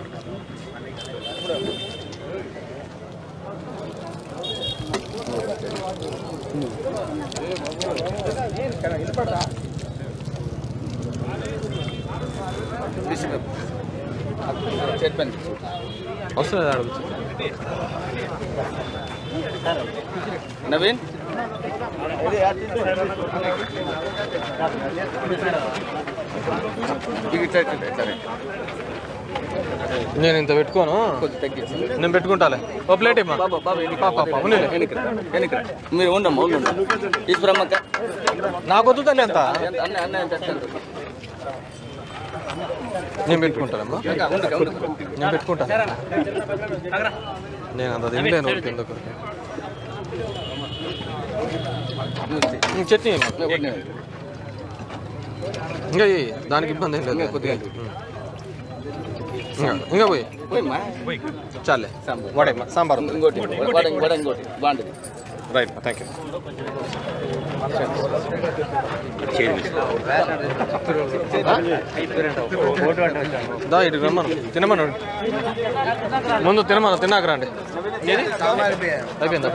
చెప్పండి వస్తుంది అడుగు నవీన్ ఇక ఇట్లా ఇట్లా ఇట్లా రండి. నేను ఇంత పెట్టుకోను కొంచెం తగ్గించి నేను పెట్టుకుంటాలే ఓ ప్లేట్ ఇమ్మా బాబా బాబా వెనక్కి పాప, పాప, ఉన్నిలే. వెనక్కి రా, వెనక్కి రా. మీరు ఉండమ్మా ఉండండి తీసుకురమ్మక్క నాకు వద్దు తల్లి ఎంత ఎంత అన్న అన్న ఎంత ఎంత? నేను పెట్టుకుంటానమ్మా ఇంకా ఉండుక, ఉండుక. నేను పెట్టుకుంటాను నేను అంత తినలేను ఎందుకు ఇంక చట్నీ ఇమ్మా. ఒకటి నేను. ఇంకా ఇయ్యి. దానికి ఇబ్బంది ఏం లేదు ఇంకా కొద్దిగా. ఇంకా ఇంకా పోయి పోయమ్మా. చాలే సాంబార్. వడేమ్మా సాంబార్ ఉంది ఇంకోటి వడ వడ ఇంకోటి బాగుంటుంది రైట్ థ్యాంక్ యూ దా ఇటు రమ్మను తినమను ముందు తినమను తిన్నాక రండి ఏది అయిపోయింది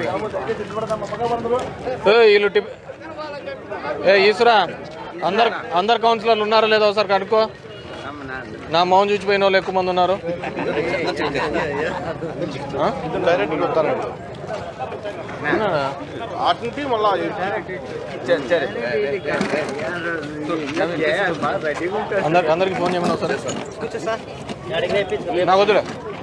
ఏ వీళ్ళు టిప్ ఏ ఈశ్వరా అందరు అందరు కౌన్సిలర్లు ఉన్నారో లేదో ఒకసారి కనుక్కో నా మౌన్ చూచిపోయిన వాళ్ళు ఎక్కువ మంది ఉన్నారు ఆ? ఉన్నాడా? సరే సరే అందరికి అందరికి ఫోన్ చేయమని ఒకసారి నాకు వద్దులే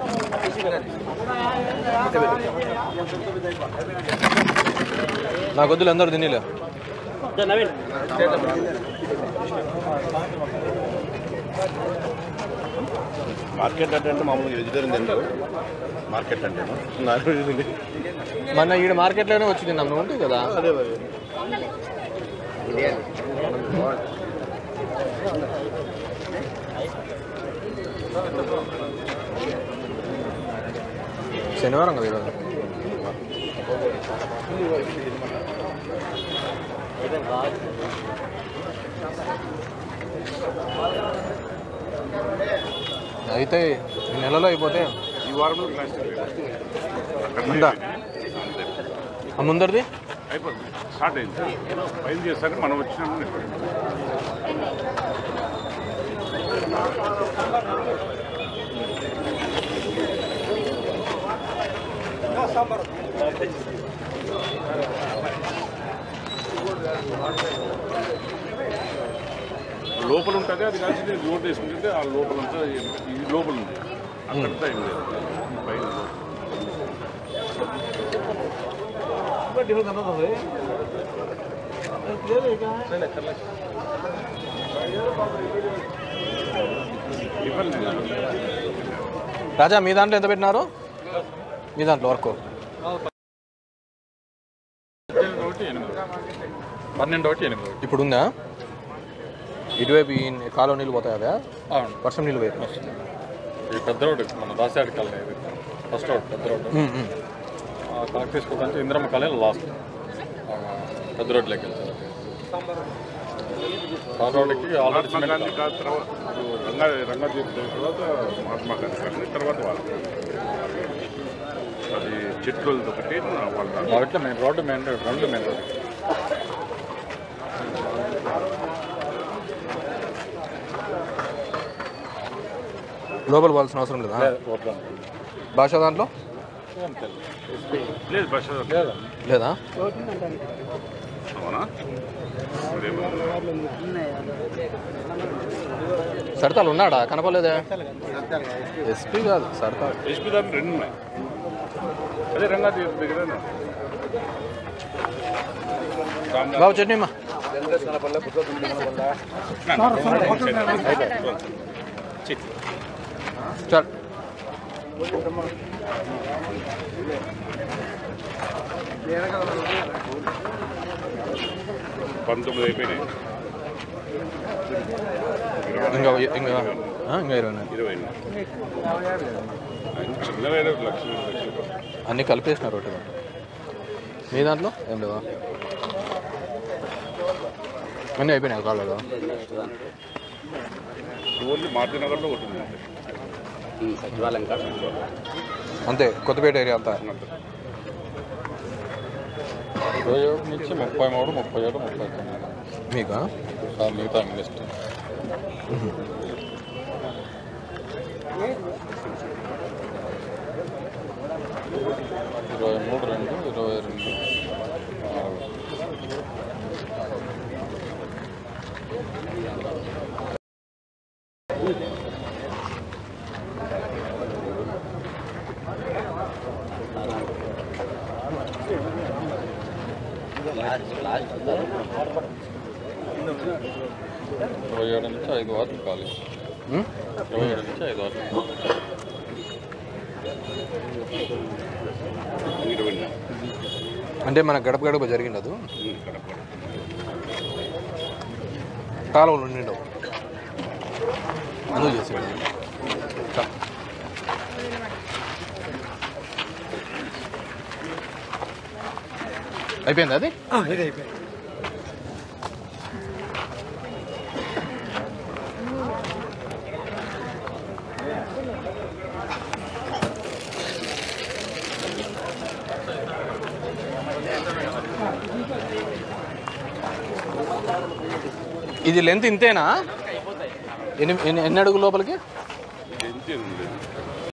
నాకు వద్దులే అందరు తినలే మార్కెట్ అంటే అంటే మామూలుగా వెజిటేరియన్ తింటారు మార్కెట్ అంటే నాన్ వెజ్ తిండి మొన్న ఈడ మార్కెట్లోనే వచ్చి తిన్నాం నువ్వు ఉంటుంది కదా అదే మరి శనివారం కదా ఈరోజు అయితే ఈ నెలలో అయిపోతే ఈ వారంలో ప్లాస్టిక్ ఉందా ఆ ముందరిది అయిపోతుంది స్టార్ట్ అయింది ఫైల్ చేస్తారు మనం వచ్చినప్పుడు లోపల ఉంటుంది అది కలిసి రోడ్ వేసుకుంటే ఆ లోపల అంతా ఈ లోపల ఉంది అక్కడంతా ఏం లేదు ఈ పైన లోపల. ఇబ్బంది లేదు. రాజా మీ దాంట్లో ఎంత పెట్టినారు మీ దాంట్లో వర్క్ పన్నెండు ఒకటి ఎనిమిది ఒకటి ఇప్పుడు ఉందా ఇటువైపు ఈ కాలువ నీళ్ళు పోతాయి అదే అవును వర్షం నీళ్ళు పోయి ఈ పెద్ద రోడ్డు మన దాసాడి కాలనీ ఇది ఫస్ట్ రోడ్ పెద్ద రోడ్డు కాంగ్రెస్ అంటే ఇంద్రమ్మ కాలనీ లాస్ట్ పెద్ద రోడ్లోకి వెళ్తారు ఆ రోడ్డుకి ఆల్రెడీ మహాత్మా గాంధీ కాదు తర్వాత రంగా రంగాజీ తర్వాత మహాత్మా గాంధీ కాదు తర్వాత వాళ్ళు అది చెట్లు ఒకటి వాళ్ళ వాటిలో మెయిన్ రోడ్డు మెయిన్ రోడ్ రెండు మెయిన్ రోడ్డు లోపల పోవాల్సిన అవసరం లేదా రోడ్లో భాష దాంట్లో లేదు బస్ లేదా అవునా ఇప్పుడేమో సడతాలు ఉన్నాడా కనపలేదే ఎస్పీ కాదు సడతాలు ఎస్పీ దాని రెండు ఉన్నాయి అదే రంగాజీ దగ్గర బాబు చట్నీమ్మా చాలు పంతొమ్మిది అయిపోయినాయి ఇంకా ఇంకా ఆ, ఇంకా ఇరవై ఉన్నాయి. ఇరవై చిన్నగా లక్షలు లక్షలు అన్నీ కలిపేసినారు ఒకటి మీ దాంట్లో ఏం లేవా అన్నీ అయిపోయినాయి కాలేదా ఓన్లీ మారుతి నగర్లో ఒకటి ఉంది అంతే. సచివాలయం కాడ అంతే కొత్తపేట ఏరియా అంతా ఇరవై ఒకటి నుంచి ముప్పై మూడు ముప్పై ఏడు ముప్పై తొమ్మిది మీకా ఆ మిగతా లిస్ట్ ఇరవై మూడు రెండు ఇరవై రెండు నాలుగు ఇరవై ఏడు నుంచి ఐదు వారాలు ఖాళీ ఉమ్? ఇరవై ఏడు నుంచి ఐదు వారాలు అంటే మన గడప గడప జరిగినదు కాలువలు ఉండిండవు అందుకు చేసాడు చా. అయిపోయింది అది ఇది లెంత్ ఇంతేనా ఎన్ని ఎన్ని ఎన్ని అడుగుల లోపలికి